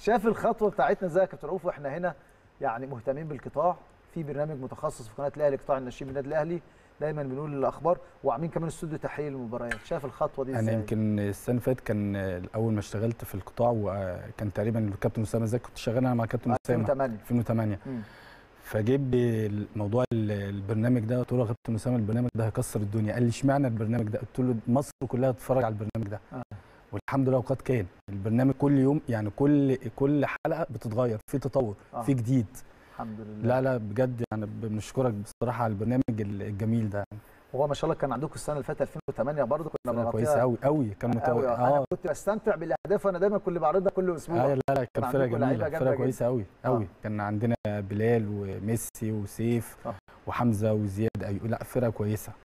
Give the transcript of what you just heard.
شاف الخطوه بتاعتنا ازاي يا كابتن رؤوف واحنا هنا يعني مهتمين بالقطاع في برنامج متخصص في قناه الاهلي قطاع الناشئين بالنادي الاهلي دايما بنقول الاخبار وعاملين كمان استوديو تحليل المباريات شاف الخطوه دي انا ازاي يمكن السنه اللي فاتت كان اول ما اشتغلت في القطاع وكان تقريبا الكابتن اسامه ازاي كنت شغال انا مع الكابتن اسامه 2008 2008 مم. فجيب لي موضوع ال- البرنامج ده قلت له يا كابتن اسامه البرنامج ده هيكسر الدنيا قال لي اشمعنى البرنامج ده قلت له مصر كلها تتفرج على البرنامج ده آه. والحمد لله وقد كان البرنامج كل يوم يعني كل كل حلقه بتتغير في تطور آه. في جديد الحمد لله لا لا بجد يعني بنشكرك بصراحه على البرنامج الجميل ده هو ما شاء الله كان عندكم السنه اللي فاتت 2008 برضه كنا فرقة كويسه بنغطيها قوي قوي كان قوي متو... انا اه كنت بستمتع بالاهداف وانا دايما كنت بعرضها كل اسبوع آه لا لا كان فرقه عندكم لعيبة جميله جامدة فرقه جدا. كويسه قوي آه. قوي كان عندنا بلال وميسي وسيف صح. وحمزه وزياد ايوب لا فرقه كويسه